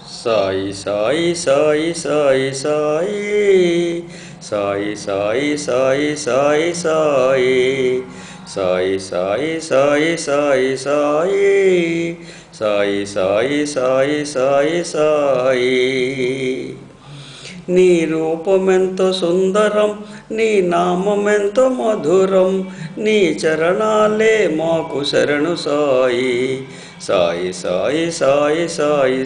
సాయి సాయి సాయి సాయి సాయి సాయి సాయి సాయి సాయి సాయి సాయి సాయి సాయి సాయి సాయి సాయి సాయి సాయి సాయి నీ రూపమెంతో సుందరం నీ నామమెంతో మధురం నీ చరణాలే మాకు శరణు సాయి సాయి సాయి సాయి సాయి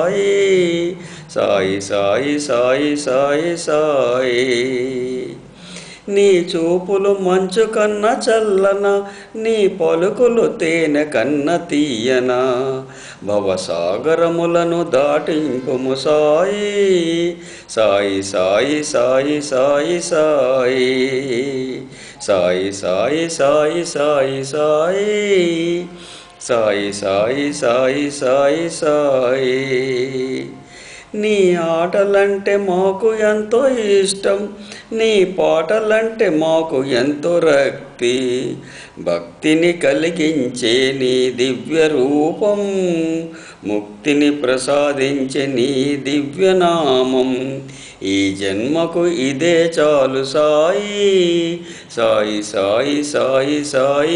సాయి సాయి సాయి సాయి సాయి సాయి నీ చూపులు మంచు కన్న చల్లన నీ పలుకులు తేనె కన్న తీయన భవసాగరములను దాటింపుము సాయి సాయి సాయి సాయి సాయి సాయి సాయి సాయి సాయి సాయి సాయి సాయి సాయి సాయి సాయి నీ ఆటలంటే మాకు ఎంతో ఇష్టం నీ పాటలంటే మాకు ఎంతో రక్తి భక్తిని కలిగించే నీ దివ్య రూపం ముక్తిని ప్రసాదించే నీ దివ్యనామం ఈ జన్మకు ఇదే చాలు సాయి సాయి సాయి సాయి సాయి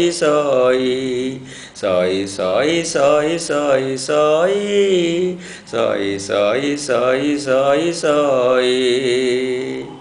సాయి సాయి సాయి సాయి సాయి సాయి సాయి సాయి సాయి సాయి సాయి